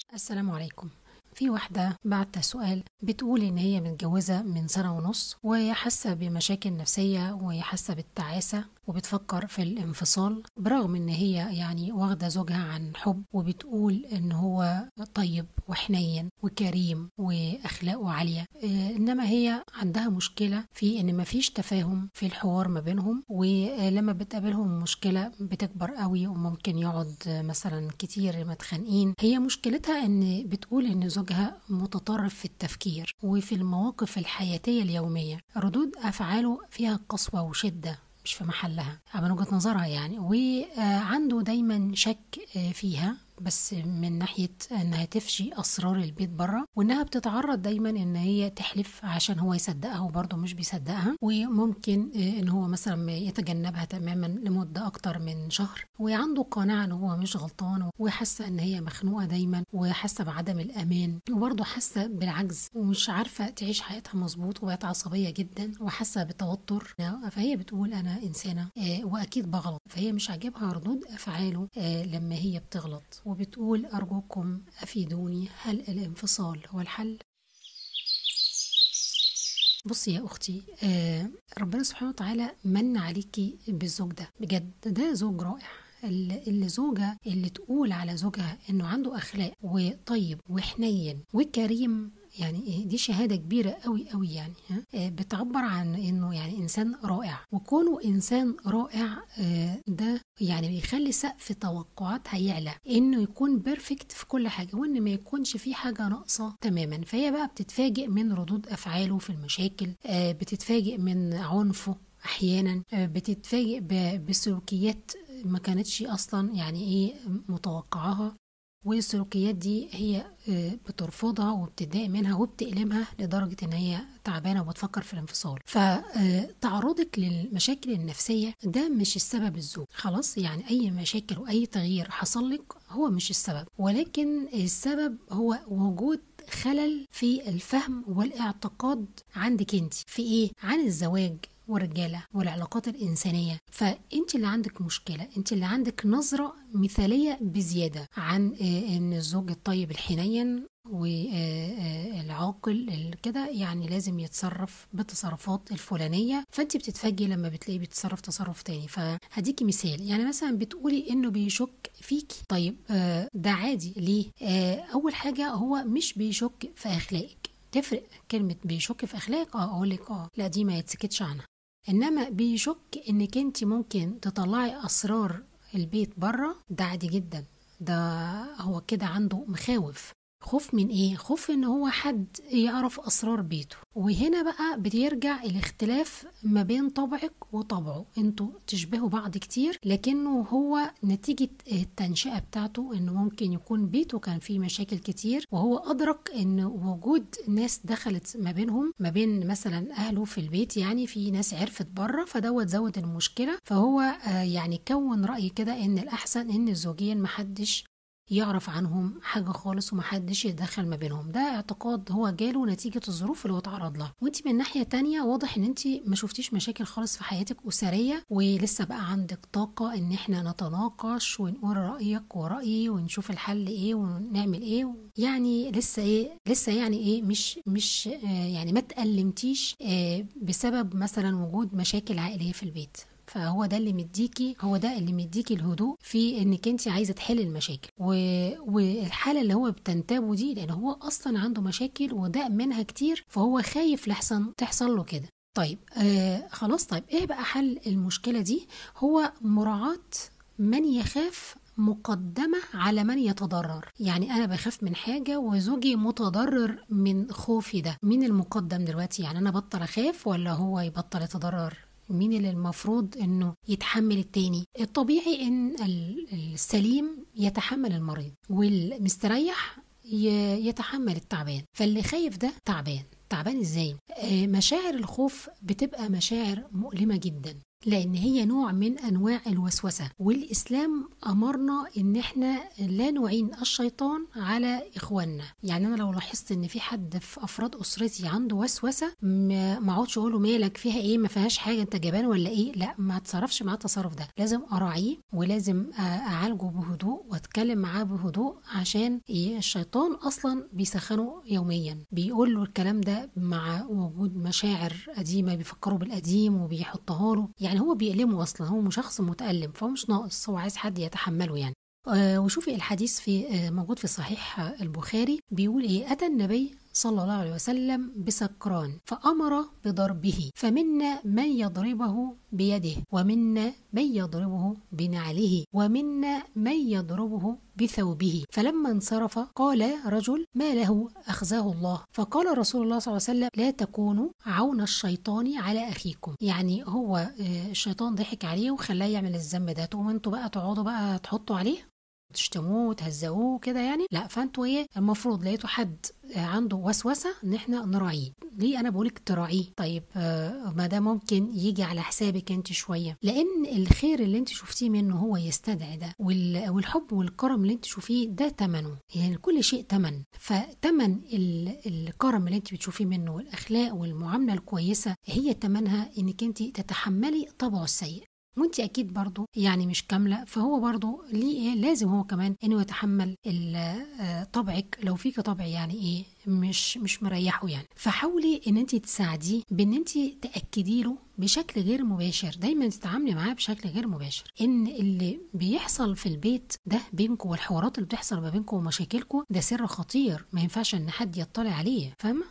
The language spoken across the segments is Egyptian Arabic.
السلام عليكم في واحدة بعت سؤال بتقول إن هي متجوزة من سنة ونص وهي حاسة بمشاكل نفسية وهي حاسة بالتعاسة وبتفكر في الانفصال برغم إن هي يعني واخدة زوجها عن حب وبتقول إن هو طيب وحنين وكريم وأخلاقه عالية آه، إنما هي عندها مشكلة في إن مفيش تفاهم في الحوار ما بينهم ولما بتقابلهم مشكلة بتكبر قوي وممكن يقعد مثلا كتير متخانقين هي مشكلتها إن بتقول إن زوجها متطرف في التفكير وفي المواقف الحياتية اليومية ردود أفعاله فيها قسوة وشدة مش في محلها من وجهة نظرها يعني وعنده دايما شك فيها بس من ناحيه انها تفشي اسرار البيت بره وانها بتتعرض دايما ان هي تحلف عشان هو يصدقها وبرضه مش بيصدقها وممكن ان هو مثلا يتجنبها تماما لمده اكتر من شهر وعنده قناعه ان هو مش غلطان وحاسه ان هي مخنوقه دايما وحاسه بعدم الامان وبرضه حاسه بالعجز ومش عارفه تعيش حياتها مظبوط وبقت عصبيه جدا وحاسه بتوتر فهي بتقول انا انسانه واكيد بغلط فهي مش عاجبها ردود افعاله لما هي بتغلط وبتقول أرجوكم أفيدوني هل الانفصال هو الحل؟ بصي يا أختي آه ربنا سبحانه وتعالى من عليكي بالزوج ده بجد ده زوج رائع اللي زوجة اللي تقول على زوجها انه عنده اخلاق وطيب وحنين وكريم يعني دي شهاده كبيره قوي قوي يعني ها بتعبر عن انه يعني انسان رائع وكونه انسان رائع ده يعني بيخلي سقف توقعاتها يعلى انه يكون بيرفكت في كل حاجه وان ما يكونش في حاجه ناقصه تماما فهي بقى بتتفاجئ من ردود افعاله في المشاكل بتتفاجئ من عنفه احيانا بتتفاجئ بسلوكيات ما كانتش اصلا يعني ايه متوقعاها والسلوكيات دي هي بترفضها وبتتضايق منها وبتألمها لدرجة ان هي تعبانة وبتفكر في الانفصال فتعرضك للمشاكل النفسية ده مش السبب الزوج خلاص يعني اي مشاكل واي تغيير حصل لك هو مش السبب ولكن السبب هو وجود خلل في الفهم والاعتقاد عندك انت في ايه عن الزواج والرجاله والعلاقات الانسانيه فانت اللي عندك مشكله انت اللي عندك نظره مثاليه بزياده عن ان الزوج الطيب الحنين والعاقل كده يعني لازم يتصرف بالتصرفات الفلانيه فانت بتتفاجئي لما بتلاقيه بيتصرف تصرف تاني فهديكي مثال يعني مثلا بتقولي انه بيشك فيكي طيب ده عادي ليه اول حاجه هو مش بيشك في اخلاقك تفرق كلمة بيشك في أخلاقك اه أقول لك اه لا دي ما يتسكتش عنها إنما بيشك إنك أنت ممكن تطلعي أسرار البيت بره ده عادي جدا ده هو كده عنده مخاوف خوف من ايه خوف ان هو حد يعرف اسرار بيته وهنا بقى بيرجع الاختلاف ما بين طبعك وطبعه انتوا تشبهوا بعض كتير لكنه هو نتيجة التنشئة بتاعته انه ممكن يكون بيته كان فيه مشاكل كتير وهو ادرك ان وجود ناس دخلت ما بينهم ما بين مثلا اهله في البيت يعني في ناس عرفت بره فدوت زود المشكلة فهو يعني كون رأي كده ان الاحسن ان الزوجين محدش يعرف عنهم حاجة خالص ومحدش يتدخل ما بينهم ده اعتقاد هو جاله نتيجة الظروف اللي هو اتعرض لها وانت من ناحية تانية واضح ان انت ما شفتيش مشاكل خالص في حياتك أسرية ولسه بقى عندك طاقة ان احنا نتناقش ونقول رأيك ورأيي ونشوف الحل ايه ونعمل ايه يعني لسه ايه لسه يعني ايه مش مش آه يعني ما تألمتيش آه بسبب مثلا وجود مشاكل عائلية في البيت فهو ده اللي مديكي هو ده اللي مديكي الهدوء في انك انت عايزه تحلي المشاكل و... والحاله اللي هو بتنتابه دي لان هو اصلا عنده مشاكل وده منها كتير فهو خايف لحسن تحصل له كده طيب آه خلاص طيب ايه بقى حل المشكله دي هو مراعاه من يخاف مقدمة على من يتضرر يعني أنا بخاف من حاجة وزوجي متضرر من خوفي ده مين المقدم دلوقتي يعني أنا بطل أخاف ولا هو يبطل يتضرر مين اللي المفروض انه يتحمل التاني الطبيعي ان السليم يتحمل المريض والمستريح يتحمل التعبان فاللي خايف ده تعبان تعبان ازاي مشاعر الخوف بتبقى مشاعر مؤلمه جدا لان هي نوع من انواع الوسوسه والاسلام امرنا ان احنا لا نعين الشيطان على اخواننا يعني انا لو لاحظت ان في حد في افراد اسرتي عنده وسوسه ما اقعدش اقول له مالك فيها ايه ما فيهاش حاجه انت جبان ولا ايه لا ما اتصرفش معاه التصرف ده لازم اراعيه ولازم اعالجه بهدوء واتكلم معاه بهدوء عشان إيه الشيطان اصلا بيسخنه يوميا بيقول له الكلام ده مع وجود مشاعر قديمه بيفكروا بالقديم وبيحطها له يعني هو بيألمه اصلا هو شخص متألم فهو مش ناقص هو عايز حد يتحمله يعني آه وشوفي الحديث في آه موجود في صحيح البخاري بيقول ايه اتى النبي صلى الله عليه وسلم بسكران فأمر بضربه فمنا من يضربه بيده ومنا من يضربه بنعله ومنا من يضربه بثوبه فلما انصرف قال رجل ما له أخزاه الله فقال رسول الله صلى الله عليه وسلم لا تكونوا عون الشيطان على أخيكم يعني هو الشيطان ضحك عليه وخلاه يعمل الذنب ده تقوموا انتوا بقى تقعدوا بقى تحطوا عليه تشتموه وتهزقوه كده يعني لا فانتوا ايه المفروض لقيتوا حد عنده وسوسه ان احنا نراعيه ليه انا بقولك تراعيه طيب آه ما ده ممكن يجي على حسابك انت شويه لان الخير اللي انت شفتيه منه هو يستدعي ده والحب والكرم اللي انت شوفيه ده ثمنه يعني كل شيء ثمن فتمن الكرم اللي انت بتشوفيه منه والاخلاق والمعامله الكويسه هي ثمنها انك انت تتحملي طبعه السيء وانت اكيد برضو يعني مش كامله فهو برضو ليه ايه لازم هو كمان انه يتحمل طبعك لو فيك طبع يعني ايه مش مش مريحه يعني فحاولي ان انت تساعديه بان انت تاكدي له بشكل غير مباشر دايما تتعاملي معاه بشكل غير مباشر ان اللي بيحصل في البيت ده بينكم والحوارات اللي بتحصل ما بينكم ومشاكلكم ده سر خطير ما ينفعش ان حد يطلع عليه فاهمه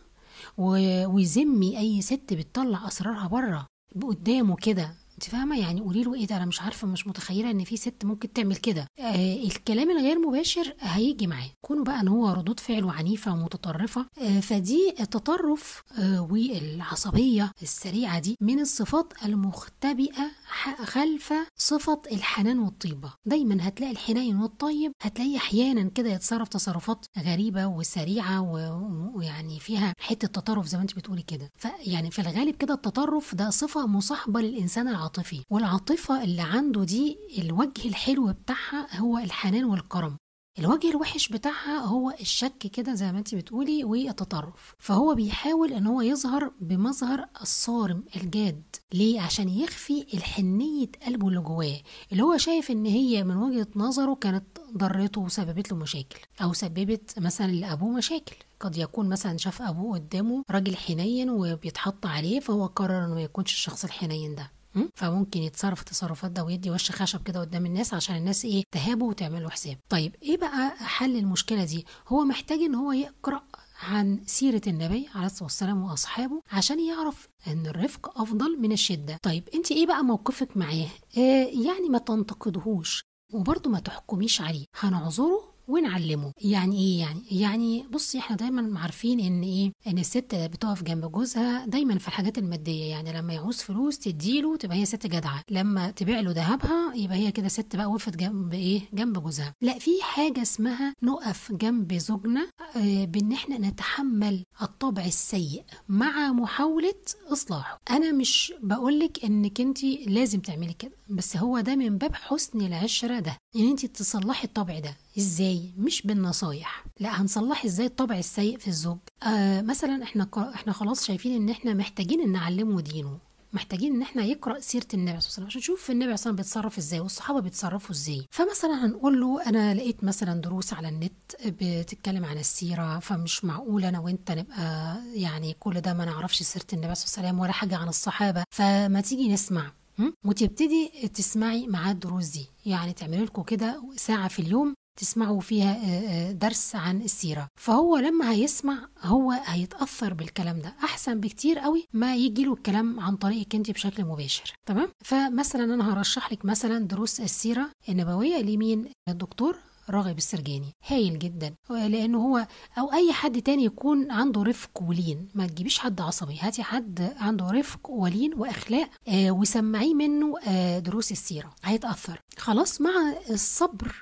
ويذمي اي ست بتطلع اسرارها بره قدامه كده انت فاهمه يعني قولي له ايه ده انا مش عارفه مش متخيله ان في ست ممكن تعمل كده آه الكلام الغير مباشر هيجي معاه كونه بقى ان هو ردود فعله عنيفه ومتطرفه آه فدي التطرف آه والعصبيه السريعه دي من الصفات المختبئه خلف صفه الحنان والطيبه دايما هتلاقي الحنين والطيب هتلاقيه احيانا كده يتصرف تصرفات غريبه وسريعه ويعني فيها حته تطرف زي ما انت بتقولي كده فيعني في الغالب كده التطرف ده صفه مصاحبه للانسان العاطفي العاطفي والعاطفة اللي عنده دي الوجه الحلو بتاعها هو الحنان والكرم الوجه الوحش بتاعها هو الشك كده زي ما انت بتقولي والتطرف فهو بيحاول ان هو يظهر بمظهر الصارم الجاد ليه عشان يخفي الحنية قلبه اللي جواه اللي هو شايف ان هي من وجهة نظره كانت ضرته وسببت له مشاكل او سببت مثلا لابوه مشاكل قد يكون مثلا شاف ابوه قدامه راجل حنين وبيتحط عليه فهو قرر انه ما يكونش الشخص الحنين ده فممكن يتصرف التصرفات ده ويدي وش خشب كده قدام الناس عشان الناس ايه تهابه وتعمل له حساب طيب ايه بقى حل المشكله دي هو محتاج ان هو يقرا عن سيرة النبي عليه الصلاة والسلام وأصحابه عشان يعرف أن الرفق أفضل من الشدة طيب أنت إيه بقى موقفك معاه آه يعني ما تنتقدهوش وبرضه ما تحكميش عليه هنعذره ونعلمه يعني ايه يعني يعني بصي احنا دايما عارفين ان ايه ان الست بتقف جنب جوزها دايما في الحاجات الماديه يعني لما يعوز فلوس تديله تبقى هي ست جدعه لما تبيع له ذهبها يبقى هي كده ست بقى وقفت جنب ايه جنب جوزها لا في حاجه اسمها نقف جنب زوجنا اه بان احنا نتحمل الطبع السيء مع محاوله اصلاحه انا مش بقولك انك انت لازم تعملي كده بس هو ده من باب حسن العشره ده ان يعني انت تصلحي الطبع ده ازاي مش بالنصايح لا هنصلح ازاي الطبع السيء في الزوج آه مثلا احنا احنا خلاص شايفين ان احنا محتاجين ان نعلمه دينه محتاجين ان احنا يقرا سيره النبي صلى الله عليه وسلم عشان نشوف النبي صلى الله عليه وسلم بيتصرف ازاي والصحابه بيتصرفوا ازاي فمثلا هنقول له انا لقيت مثلا دروس على النت بتتكلم عن السيره فمش معقول انا وانت نبقى يعني كل ده ما نعرفش سيره النبي صلى الله عليه وسلم ولا حاجه عن الصحابه فما تيجي نسمع وتبتدي تسمعي معاه الدروس دي يعني تعملي لكم كده ساعه في اليوم تسمعوا فيها درس عن السيرة فهو لما هيسمع هو هيتأثر بالكلام ده أحسن بكتير قوي ما يجي له الكلام عن طريقك أنت بشكل مباشر تمام فمثلا أنا هرشح لك مثلا دروس السيرة النبوية لمين الدكتور راغب السرجاني هايل جدا لانه هو او اي حد تاني يكون عنده رفق ولين ما تجيبيش حد عصبي هاتي حد عنده رفق ولين واخلاق آه وسمعيه منه آه دروس السيره هيتاثر خلاص مع الصبر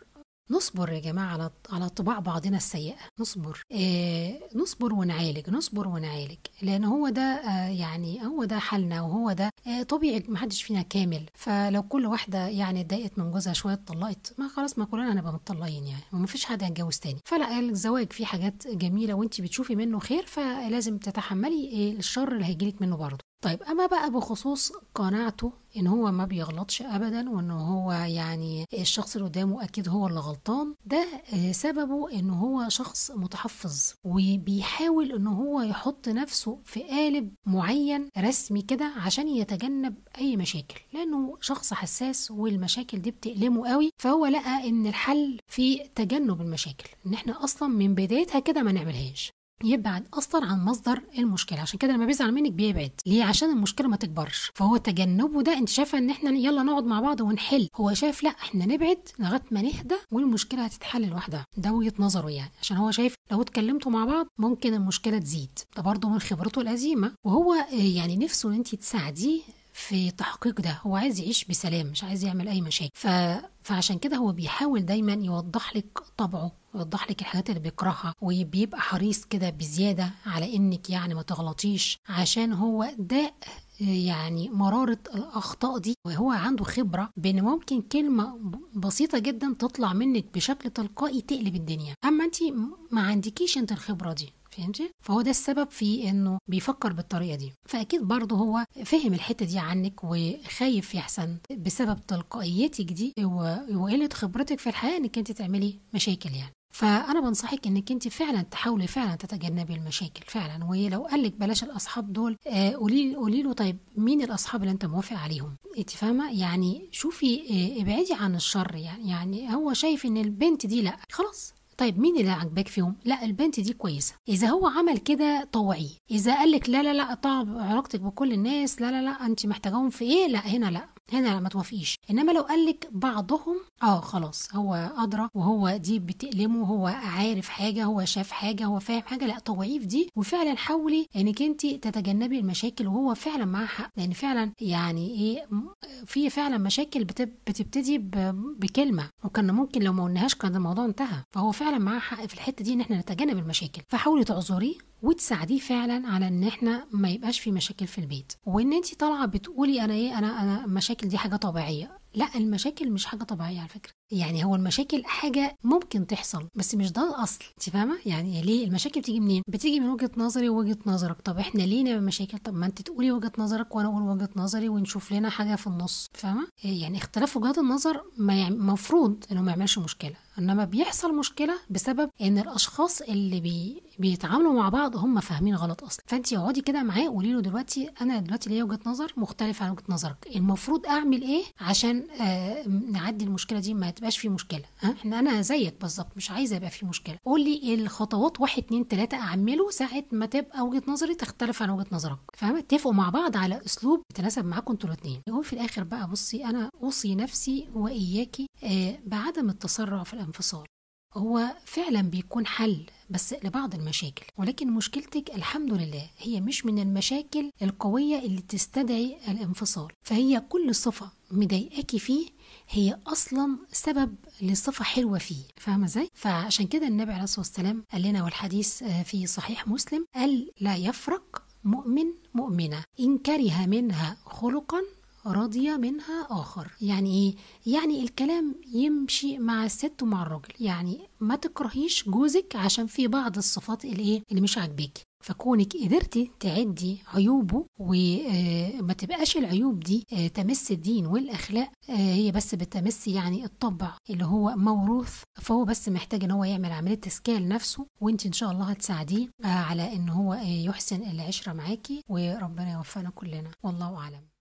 نصبر يا جماعه على على طباع بعضنا السيئه نصبر آه نصبر ونعالج نصبر ونعالج لان هو ده آه يعني هو ده حالنا وهو ده آه طبيعي محدش فينا كامل فلو كل واحده يعني اتضايقت من جوزها شويه اتطلقت ما خلاص ما كلنا هنبقى متطلقين يعني وما فيش حد هيتجوز تاني فلا الزواج فيه حاجات جميله وانت بتشوفي منه خير فلازم تتحملي الشر اللي هيجيلك منه برضه طيب اما بقى بخصوص قناعته ان هو ما بيغلطش ابدا وان هو يعني الشخص اللي قدامه اكيد هو اللي غلطان ده سببه ان هو شخص متحفظ وبيحاول ان هو يحط نفسه في قالب معين رسمي كده عشان يتجنب اي مشاكل لانه شخص حساس والمشاكل دي بتألمه قوي فهو لقى ان الحل في تجنب المشاكل ان احنا اصلا من بدايتها كده ما نعملهاش يبعد اصلا عن مصدر المشكله عشان كده لما بيزعل منك بيبعد ليه عشان المشكله ما تكبرش فهو تجنبه ده انت شايفه ان احنا يلا نقعد مع بعض ونحل هو شايف لا احنا نبعد لغايه ما نهدى والمشكله هتتحل لوحدها ده وجهه نظره يعني عشان هو شايف لو اتكلمتوا مع بعض ممكن المشكله تزيد ده برضه من خبرته القديمه وهو يعني نفسه ان انت تساعديه في تحقيق ده هو عايز يعيش بسلام مش عايز يعمل اي مشاكل ف... فعشان كده هو بيحاول دايما يوضح لك طبعه يوضح لك الحاجات اللي بيكرهها وبيبقى حريص كده بزياده على انك يعني ما تغلطيش عشان هو ده يعني مرارة الأخطاء دي وهو عنده خبرة بأن ممكن كلمة بسيطة جدا تطلع منك بشكل تلقائي تقلب الدنيا أما أنت ما عندكيش أنت الخبرة دي فهمتي؟ فهو ده السبب في انه بيفكر بالطريقه دي فاكيد برضه هو فهم الحته دي عنك وخايف يحسن بسبب تلقائيتك دي وقله خبرتك في الحياه انك انت تعملي مشاكل يعني فانا بنصحك انك انت فعلا تحاولي فعلا تتجنبي المشاكل فعلا ولو قال لك بلاش الاصحاب دول قولي آه قولي له طيب مين الاصحاب اللي انت موافق عليهم انت فاهمه يعني شوفي آه ابعدي عن الشر يعني يعني هو شايف ان البنت دي لا خلاص طيب مين اللي عاجباك فيهم؟ لا البنت دي كويسه، اذا هو عمل كده طوعيه، اذا قال لك لا لا لا طب علاقتك بكل الناس لا لا لا انت محتاجاهم في ايه؟ لا هنا لا، هنا ما توافقيش انما لو قال لك بعضهم اه خلاص هو ادرى وهو دي بتألمه هو عارف حاجه هو شاف حاجه هو فاهم حاجه لا طوعيه في دي وفعلا حاولي انك انت تتجنبي المشاكل وهو فعلا معاه حق لان فعلا يعني ايه في فعلا مشاكل بتبتدي بكلمه وكان ممكن لو ما قلناهاش كان الموضوع انتهى فهو فعلا معاه حق في الحته دي ان احنا نتجنب المشاكل فحاولي تعذريه وتساعديه فعلا على ان احنا ما يبقاش في مشاكل في البيت وان انت طالعه بتقولي انا ايه انا انا المشاكل دي حاجه طبيعيه لا المشاكل مش حاجه طبيعيه على فكره يعني هو المشاكل حاجه ممكن تحصل بس مش ده الاصل انت فاهمه يعني ليه المشاكل بتيجي منين بتيجي من وجهه نظري ووجهه نظرك طب احنا ليه نعمل مشاكل طب ما انت تقولي وجهه نظرك وانا اقول وجهه نظري ونشوف لنا حاجه في النص فاهمه يعني اختلاف وجهات النظر ما المفروض انه ما يعملش مشكله انما بيحصل مشكله بسبب ان الاشخاص اللي بي بيتعاملوا مع بعض هم فاهمين غلط اصلا فانت اقعدي كده معاه قولي له دلوقتي انا دلوقتي ليا وجهه نظر مختلفه عن وجهه نظرك المفروض اعمل ايه عشان آه نعدي المشكله دي ما تبقاش في مشكله ها احنا انا زيك بالظبط مش عايزه يبقى في مشكله قول لي الخطوات واحد اتنين تلاته اعمله ساعه ما تبقى وجهه نظري تختلف عن وجهه نظرك فاهمه اتفقوا مع بعض على اسلوب يتناسب معاكم انتوا الاثنين يقول في الاخر بقى بصي انا اوصي نفسي واياكي آه بعدم التسرع في الانفصال هو فعلا بيكون حل بس لبعض المشاكل ولكن مشكلتك الحمد لله هي مش من المشاكل القوية اللي تستدعي الانفصال فهي كل صفة مضايقاكي فيه هي اصلا سبب لصفه حلوه فيه فاهمه ازاي فعشان كده النبي عليه الصلاه والسلام قال لنا والحديث في صحيح مسلم قال لا يفرق مؤمن مؤمنه ان كره منها خلقا رضي منها آخر يعني إيه؟ يعني الكلام يمشي مع الست ومع الراجل يعني ما تكرهيش جوزك عشان في بعض الصفات اللي إيه اللي مش عاجباكي فكونك قدرتي تعدي عيوبه وما تبقاش العيوب دي تمس الدين والاخلاق هي بس بتمس يعني الطبع اللي هو موروث فهو بس محتاج ان هو يعمل عمليه تزكيه لنفسه وانت ان شاء الله هتساعديه على ان هو يحسن العشره معاكي وربنا يوفقنا كلنا والله اعلم